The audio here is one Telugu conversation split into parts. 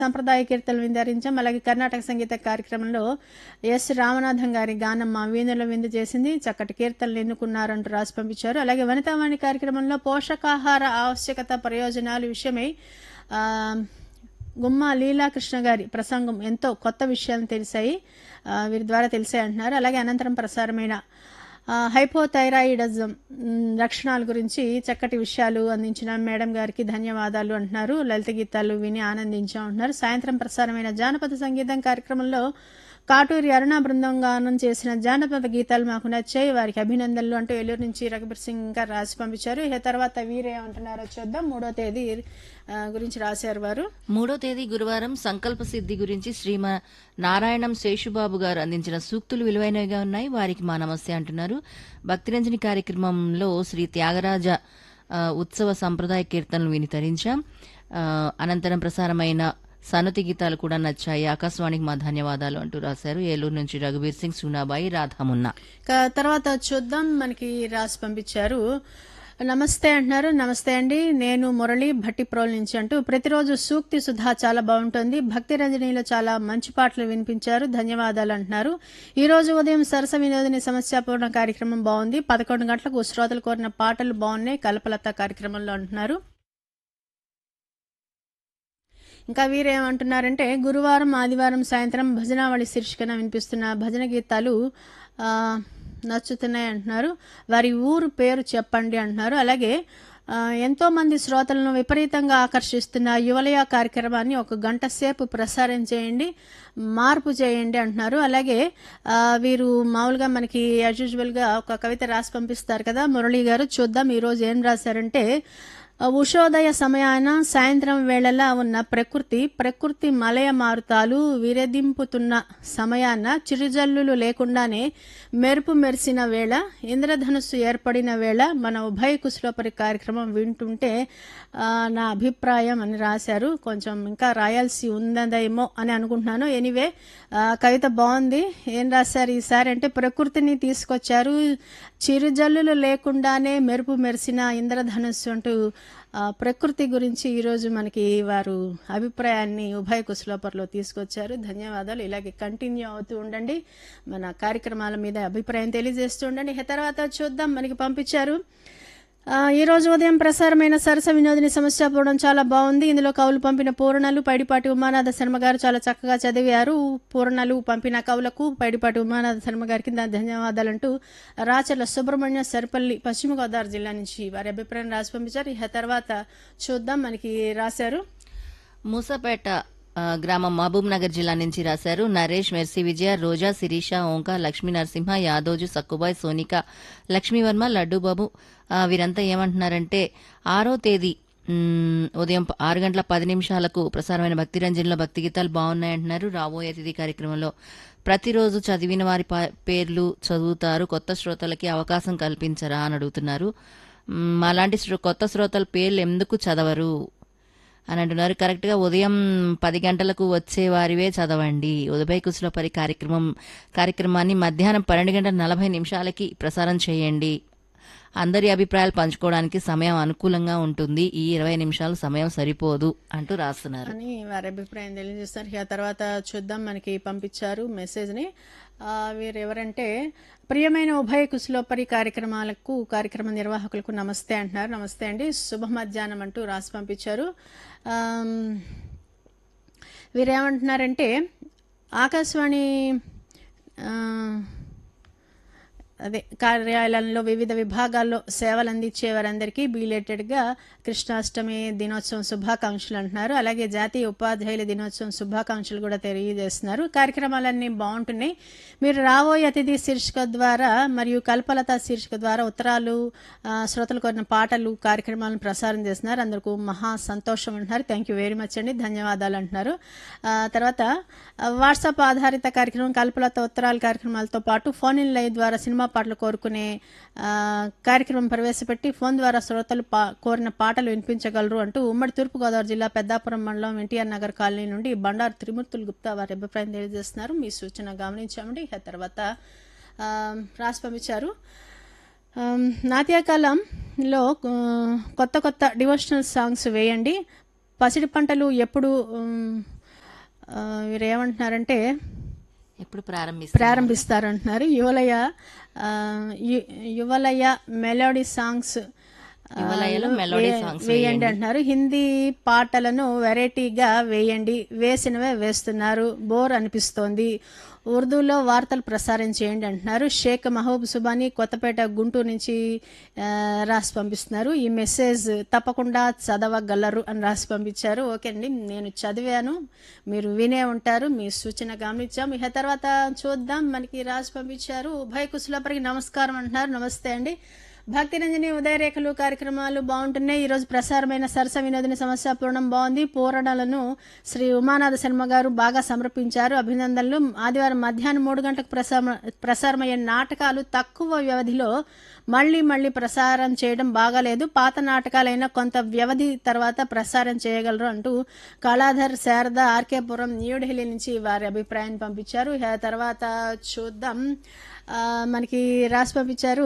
సంప్రదాయ కీర్తనలు విందరించాం అలాగే కర్ణాటక సంగీత కార్యక్రమంలో ఎస్ రామనాథం గారి గానం మా వీణుల విందు చేసింది చక్కటి కీర్తనలు ఎన్నుకున్నారంటూ రాసి పంపించారు అలాగే వనితావాణి కార్యక్రమంలో పోషకాహార ఆవశ్యకత ప్రయోజనాలు విషయమై ఆ, గుమ్మ లీలాకృష్ణ గారి ప్రసంగం ఎంతో కొత్త విషయాలు తెలిసాయి ఆ, వీరి ద్వారా తెలిసాయి అంటున్నారు అలాగే అనంతరం ప్రసారమైన ఆ, హైపోథైరాయిడిజం మ్, లక్షణాల గురించి చక్కటి విషయాలు అందించిన మేడం గారికి ధన్యవాదాలు అంటున్నారు లలిత గీతాలు విని ఆనందించాం అంటున్నారు సాయంత్రం ప్రసారమైన జానపద సంగీతం కార్యక్రమంలో కాటూరి అరుణ బృందం గానం చేసిన జానపద గీతాలు మాకు నచ్చాయి వారికి అభినందనలు అంటూ ఏలూరు నుంచి రఘుబీర్ సింగ్ గారు రాసి పంపించారు ఇక తర్వాత వీరే అంటున్నారో చూద్దాం మూడో తేదీ ఆ, గురించి రాశారు వారు మూడో తేదీ గురువారం సంకల్ప సిద్ధి గురించి శ్రీమ నారాయణం శేషుబాబు గారు అందించిన సూక్తులు విలువైనవిగా ఉన్నాయి వారికి మా నమస్తే అంటున్నారు భక్తిరంజని కార్యక్రమంలో శ్రీ త్యాగరాజ ఆ, ఉత్సవ సంప్రదాయ కీర్తనలు విని తరించాం ఆ, అనంతరం ప్రసారమైన సన్నతి గీతాలు కూడా నచ్చాయి ఆకాశవాణికి మా ధన్యవాదాలు అంటూ రాశారు ఏలూరు నుంచి రఘుబీర్ సింగ్ సునాబాయి రాధామున్నా ఇక తర్వాత చూద్దాం మనకి రాసి పంపించారు నమస్తే అంటున్నారు నమస్తే అండి నేను మురళి భట్టిప్రోల్ నుంచి అంటూ ప్రతిరోజు సూక్తి సుధా చాలా బాగుంటుంది భక్తి రంజనీలో చాలా మంచి పాటలు వినిపించారు ధన్యవాదాలు అంటున్నారు ఈ రోజు ఉదయం సరస వినోదిని సమస్యాపూర్ణ కార్యక్రమం బాగుంది పదకొండు గంటలకు శ్రోతలు కోరిన పాటలు బాగున్నాయి కల్పలత కార్యక్రమంలో అంటున్నారు ఇంకా వీరేమంటున్నారంటే గురువారం ఆదివారం సాయంత్రం భజనావళి శీర్షికన వినిపిస్తున్న భజన గీతాలు ఆ, నచ్చుతున్నాయి అంటున్నారు వారి ఊరు పేరు చెప్పండి అంటున్నారు అలాగే ఆ, ఎంతో మంది శ్రోతలను విపరీతంగా ఆకర్షిస్తున్న యువలయ కార్యక్రమాన్ని ఒక గంట సేపు ప్రసారం చేయండి మార్పు చేయండి అంటున్నారు అలాగే ఆ, వీరు మామూలుగా మనకి యాజ్ యూజువల్గా ఒక కవిత రాసి పంపిస్తారు కదా మురళి గారు చూద్దాం ఈరోజు ఏం రాశారంటే ఉషోదయ సమయాన సాయంత్రం వేళలా ఉన్న ప్రకృతి ప్రకృతి మలయ మారుతాలు విరదింపుతున్న సమయాన చిరుజల్లులు లేకుండానే మెరుపు మెరిసిన వేళ ఇంద్రధనుస్సు ఏర్పడిన వేళ మన ఉభయ కుశలోపరి కార్యక్రమం వింటుంటే ఆ, నా అభిప్రాయం అని రాశారు కొంచెం ఇంకా రాయాల్సి ఉందేమో అని అనుకుంటున్నాను ఎనీవే కవిత బాగుంది ఏం రాశారు ఈసారి అంటే ప్రకృతిని తీసుకొచ్చారు చిరుజల్లులు లేకుండానే మెరుపు మెరిసిన ఇంద్రధనుస్సు అంటూ ఆ, ప్రకృతి గురించి ఈరోజు మనకి వారు అభిప్రాయాన్ని ఉభయ కుశలోపర్లో తీసుకొచ్చారు ధన్యవాదాలు ఇలాగే కంటిన్యూ అవుతూ ఉండండి మన కార్యక్రమాల మీద అభిప్రాయం తెలియజేస్తూ ఉండండి ఇక తర్వాత చూద్దాం మనకి పంపించారు ఆ, ఈ రోజు ఉదయం ప్రసారమైన సరస వినోదిని సమస్య పూర్ణం చాలా బాగుంది ఇందులో కవులు పంపిన పూర్ణలు పైడిపాటి ఉమానాథ శర్మ గారు చాలా చక్కగా చదివారు పూర్ణలు పంపిన కవులకు పైడిపాటి ఉమానాథ శర్మ గారికి నా ధన్యవాదాలంటూ రాచర్ల సుబ్రహ్మణ్య సరిపల్లి పశ్చిమ గోదావరి జిల్లా నుంచి వారి అభిప్రాయం రాసి పంపించారు ఇక తర్వాత చూద్దాం మనకి రాశారు మూసపేట ఆ, గ్రామం మహబూబ్ నగర్ జిల్లా నుంచి రాశారు నరేష్ మెర్సీ విజయ రోజా శిరీష ఓంక లక్ష్మీ నరసింహ యాదోజు సక్కుబాయ్ సోనిక లక్ష్మీవర్మ లడ్డూబాబు ఆ, వీరంతా ఏమంటున్నారంటే ఆరో తేదీ మ్, ఉదయం ప- ఆరు గంటల పది నిమిషాలకు ప్రసారమైన భక్తి రంజన్లో భక్తి గీతాలు బాగున్నాయంటున్నారు రాబోయే తిథి కార్యక్రమంలో ప్రతిరోజు చదివిన వారి పా- పేర్లు చదువుతారు కొత్త శ్రోతలకి అవకాశం కల్పించరా అని అడుగుతున్నారు మ్, అలాంటి శ్రో- కొత్త శ్రోతల పేర్లు ఎందుకు చదవరు అని అంటున్నారు కరెక్ట్ గా ఉదయం పది గంటలకు వచ్చే వారివే చదవండి ఉదయ కుశల పరి కార్యక్రమం కార్యక్రమాన్ని మధ్యాహ్నం పన్నెండు గంటల నలభై నిమిషాలకి ప్రసారం చేయండి అందరి అభిప్రాయాలు పంచుకోవడానికి సమయం అనుకూలంగా ఉంటుంది ఈ ఇరవై నిమిషాలు సమయం సరిపోదు అంటూ రాస్తున్నారు అని వారి అభిప్రాయం తెలియజేస్తారు ఇక తర్వాత చూద్దాం మనకి పంపించారు మెసేజ్ని ఆ, వీరు ఎవరంటే ప్రియమైన ఉభయ కుశలోపరి కార్యక్రమాలకు కార్యక్రమ నిర్వాహకులకు నమస్తే అంటున్నారు నమస్తే అండి శుభ మధ్యాహ్నం అంటూ రాసి పంపించారు ఆమ్, వీరేమంటున్నారంటే ఆకాశవాణి ఆ, అదే కార్యాలయంలో వివిధ విభాగాల్లో సేవలు అందించే వారందరికీ బీలేటెడ్గా కృష్ణాష్టమి దినోత్సవం శుభాకాంక్షలు అంటున్నారు అలాగే జాతీయ ఉపాధ్యాయుల దినోత్సవం శుభాకాంక్షలు కూడా తెలియజేస్తున్నారు కార్యక్రమాలన్నీ బాగుంటున్నాయి మీరు రాబోయే అతిథి శీర్షిక ద్వారా మరియు కల్పలత శీర్షిక ద్వారా ఉత్తరాలు ఆ, శ్రోతలు కోరిన పాటలు కార్యక్రమాలను ప్రసారం చేస్తున్నారు అందరికీ మహా సంతోషం అంటున్నారు థ్యాంక్ యూ వెరీ మచ్ అండి ధన్యవాదాలు అంటున్నారు ఆ, తర్వాత ఆ, వాట్సాప్ ఆధారిత కార్యక్రమం కల్పలత ఉత్తరాల కార్యక్రమాలతో పాటు ఫోన్ ఇన్ లైవ్ ద్వారా సినిమా పాటలు కోరుకునే ఆ, కార్యక్రమం ప్రవేశపెట్టి ఫోన్ ద్వారా శ్రోతలు పా కోరిన పాటలు వినిపించగలరు అంటూ ఉమ్మడి తూర్పుగోదావరి జిల్లా పెద్దాపురం మండలం ఎన్టీఆర్ నగర్ కాలనీ నుండి బండారు త్రిమూర్తులు గుప్తా వారి అభిప్రాయం తెలియజేస్తున్నారు మీ సూచన గమనించామండి ఇక తర్వాత ఆ, రాసి పంపించారు ఆమ్, నాట్యకాలంలో ఆ, కొత్త కొత్త డివోషనల్ సాంగ్స్ వేయండి పసిడి పంటలు ఎప్పుడు ఉమ్, ఆ, వీరు ఏమంటున్నారంటే ఎప్పుడు ప్రారంభిస్తారు ప్రారంభిస్తారంటున్నారు యువలయ ఆ, యు- యువలయ మెలోడీ సాంగ్స్ ఆ, యువలయలో మెలోడీ వే- సాంగ్స్ వేయండి అంటున్నారు హిందీ పాటలను వెరైటీగా వేయండి వేసినవే వేస్తున్నారు బోర్ అనిపిస్తోంది ఉర్దూలో వార్తలు ప్రసారం చేయండి అంటున్నారు షేక్ మహబూబ్ సుబానీ కొత్తపేట గుంటూరు నుంచి ఆ, రాసి పంపిస్తున్నారు ఈ మెసేజ్ తప్పకుండా చదవగలరు అని రాసి పంపించారు ఓకే అండి నేను చదివాను మీరు వినే ఉంటారు మీ సూచన గమనించాం ఇక తర్వాత చూద్దాం మనకి రాసి పంపించారు ఉభయ కుశలపరికి నమస్కారం అంటున్నారు నమస్తే అండి భక్తి రంజని ఉదయరేఖలు కార్యక్రమాలు బాగుంటున్నాయి ఈరోజు ప్రసారమైన సరస వినోదిని సమస్య పూర్ణం బాగుంది పూరణలను శ్రీ ఉమానాథ శర్మ గారు బాగా సమర్పించారు అభినందనలు ఆదివారం మధ్యాహ్నం మూడు గంటలకు ప్రసార ప్రసారమయ్యే నాటకాలు తక్కువ వ్యవధిలో మళ్ళీ మళ్ళీ ప్రసారం చేయడం బాగాలేదు పాత నాటకాలైనా కొంత వ్యవధి తర్వాత ప్రసారం చేయగలరు అంటూ కళాధర్ శారద ఆర్కేపురం న్యూఢిల్లీ నుంచి వారి అభిప్రాయాన్ని పంపించారు ఇక తర్వాత చూద్దాం ఆ, మనకి రాసి పంపించారు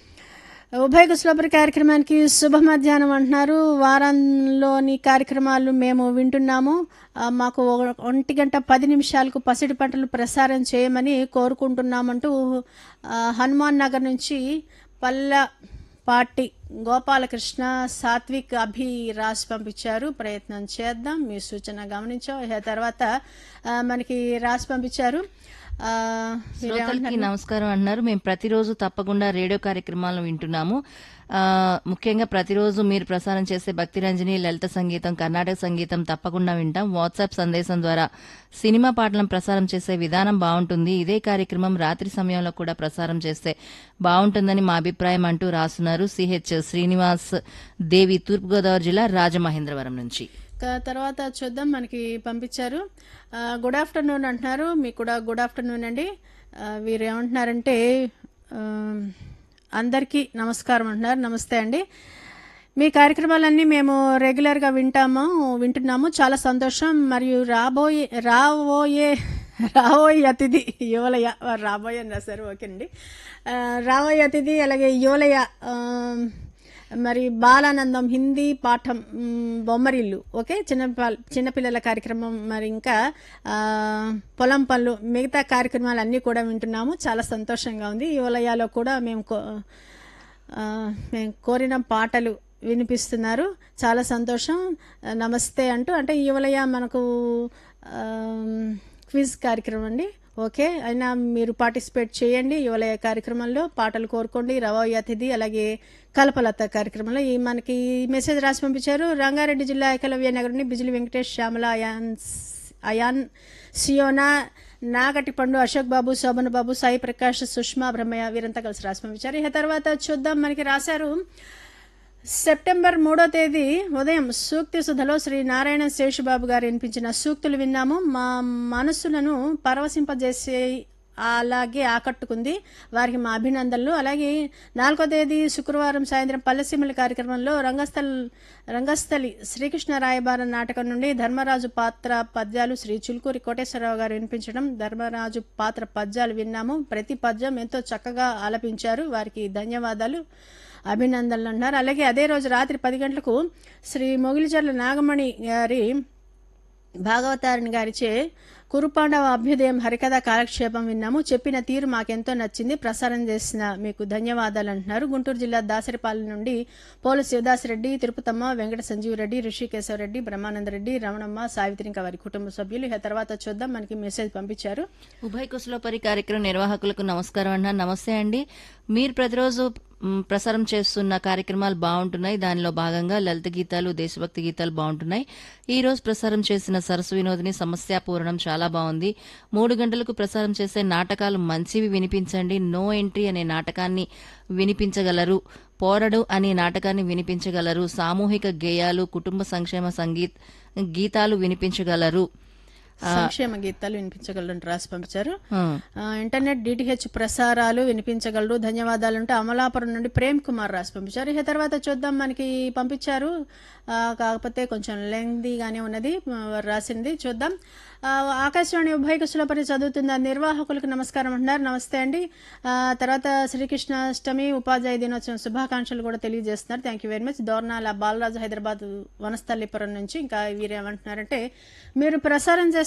ఉభయ కుశలపరి కార్యక్రమానికి శుభ మధ్యాహ్నం అంటున్నారు వారంలోని కార్యక్రమాలు మేము వింటున్నాము ఆ, మాకు ఒక- ఒంటి గంట పది నిమిషాలకు పసిడి పంటలు ప్రసారం చేయమని కోరుకుంటున్నామంటూ ఆ, హనుమాన్ నగర్ నుంచి పల్ల పాటి గోపాలకృష్ణ సాత్విక్ అభి రాసి పంపించారు ప్రయత్నం చేద్దాం మీ సూచన గమనించాం ఇక తర్వాత ఆ, మనకి రాసి పంపించారు ఆ, శ్రోతలకి నమస్కారం అంటున్నారు మేము ప్రతిరోజు తప్పకుండా రేడియో కార్యక్రమాలను వింటున్నాము ఆ, ముఖ్యంగా ప్రతిరోజు మీరు ప్రసారం చేసే భక్తి రంజని లలిత సంగీతం కర్ణాటక సంగీతం తప్పకుండా వింటాం వాట్సాప్ సందేశం ద్వారా సినిమా పాటలను ప్రసారం చేసే విధానం బాగుంటుంది ఇదే కార్యక్రమం రాత్రి సమయంలో కూడా ప్రసారం చేస్తే బాగుంటుందని మా అభిప్రాయం అంటూ రాస్తున్నారు సిహెచ్ శ్రీనివాస్ దేవి తూర్పుగోదావరి జిల్లా రాజమహేంద్రవరం నుంచి ఇక తర్వాత చూద్దాం మనకి పంపించారు ఆ, గుడ్ ఆఫ్టర్నూన్ అంటున్నారు మీకు కూడా గుడ్ ఆఫ్టర్నూన్ అండి ఆ, వీరు ఏమంటున్నారంటే ఆ, అందరికీ నమస్కారం అంటున్నారు నమస్తే అండి మీ కార్యక్రమాలన్నీ మేము రెగ్యులర్గా వింటాము వింటున్నాము చాలా సంతోషం మరియు రాబోయే రాబోయే రాబోయే అతిథి యువలయ రాబోయే అని రాశారు ఓకే అండి ఆ, రాబోయే అతిథి అలాగే యువలయ ఆ, మరి బాలానందం హిందీ పాఠం మ్, బొమ్మరిల్లు ఓకే చిన్న పల్- చిన్నపిల్లల కార్యక్రమం మరి ఇంకా ఆ, పొలం పనులు మిగతా కార్యక్రమాలు అన్నీ కూడా వింటున్నాము చాలా సంతోషంగా ఉంది యువలయాలో కూడా మేము కో- ఆ, మేము కోరిన పాటలు వినిపిస్తున్నారు చాలా సంతోషం ఆ, నమస్తే అంటూ అంటే యువలయ మనకు ఆ, క్విజ్ కార్యక్రమం అండి ఓకే అయినా మీరు పార్టిసిపేట్ చేయండి యువలయ కార్యక్రమంలో పాటలు కోరుకోండి రవయ్య అతిథి అలాగే కల్పలత కార్యక్రమంలో ఈ మనకి మెసేజ్ రాసి పంపించారు రంగారెడ్డి జిల్లా ఏకలవ్య నగర్ నుండి బిజిలి వెంకటేష్ శ్యామల అయాన్ అయాన్ సియోనా నాగటి పండు అశోక్ బాబు శోభన్ బాబు సాయి ప్రకాష్ సుష్మా బ్రహ్మయ్య వీరంతా కలిసి రాసి పంపించారు ఇక తర్వాత చూద్దాం మనకి రాశారు సెప్టెంబర్ మూడో తేదీ ఉదయం సూక్తి సుధలో శ్రీ నారాయణ శేషుబాబు గారు వినిపించిన సూక్తులు విన్నాము మా మనసులను పరవశింపజేసే అలాగే ఆకట్టుకుంది వారికి మా అభినందనలు అలాగే నాలుగో తేదీ శుక్రవారం సాయంత్రం పల్లెసీమల కార్యక్రమంలో రంగస్థల్ రంగస్థలి శ్రీకృష్ణ రాయబారం నాటకం నుండి ధర్మరాజు పాత్ర పద్యాలు శ్రీ చుల్కూరి కోటేశ్వరరావు గారు వినిపించడం ధర్మరాజు పాత్ర పద్యాలు విన్నాము ప్రతి పద్యం ఎంతో చక్కగా ఆలపించారు వారికి ధన్యవాదాలు అభినందనలు అన్నారు అలాగే అదే రోజు రాత్రి పది గంటలకు శ్రీ మొగిలిచర్ల నాగమణి గారి భాగవతారిణి గారిచే కురుపాండవ అభ్యుదయం హరికథ కాలక్షేపం విన్నాము చెప్పిన తీరు మాకెంతో నచ్చింది ప్రసారం చేసిన మీకు ధన్యవాదాలు అంటున్నారు గుంటూరు జిల్లా దాసరిపాలెం నుండి పోలు శివదాసరెడ్డి తిరుపతమ్మ వెంకట సంజీవరెడ్డి ఋషికేశ్వరరెడ్డి బ్రహ్మానందరెడ్డి రమణమ్మ సావిత్రి ఇంకా వారి కుటుంబ సభ్యులు ఇక తర్వాత చూద్దాం మనకి మెసేజ్ పంపించారు ఉభయ కుశలోపరి కార్యక్రమం నిర్వాహకులకు నమస్కారం అన్న నమస్తే అండి మీరు ప్రతిరోజు మ్, ప్రసారం చేస్తున్న కార్యక్రమాలు బాగుంటున్నాయి దానిలో భాగంగా లలిత గీతాలు దేశభక్తి గీతాలు బాగుంటున్నాయి ఈ రోజు ప్రసారం చేసిన సరస్సు వినోదిని సమస్యాపూరణం చాలా బాగుంది మూడు గంటలకు ప్రసారం చేసే నాటకాలు మంచివి వినిపించండి నో ఎంట్రీ అనే నాటకాన్ని వినిపించగలరు పోరడు అనే నాటకాన్ని వినిపించగలరు సామూహిక గేయాలు కుటుంబ సంక్షేమ సంగీత్ గీతాలు వినిపించగలరు సంక్షేమ గీతాలు వినిపించగలరు రాసి పంపించారు ఆ. ఆ, ఇంటర్నెట్ డిటిహెచ్ ప్రసారాలు వినిపించగలరు ధన్యవాదాలు అంటే అమలాపురం నుండి ప్రేమ్ కుమార్ రాసి పంపించారు ఇక తర్వాత చూద్దాం మనకి పంపించారు ఆ, కాకపోతే కొంచెం లెంగ్దీగానే ఉన్నది ఆ, వారు రాసింది చూద్దాం ఆ, ఆకాశవాణి ఉభయ కుశలపరి చదువుతున్న నిర్వాహకులకు నమస్కారం అంటున్నారు నమస్తే అండి ఆ, తర్వాత శ్రీకృష్ణాష్టమి ఉపాధ్యాయ దినోత్సవం శుభాకాంక్షలు కూడా తెలియజేస్తున్నారు thank you very much Dornala Balaraju Hyderabad Vanasthalipuram నుంచి ఇంకా వీరేమంటున్నారంటే మీరు ప్రసారం చేస్తున్న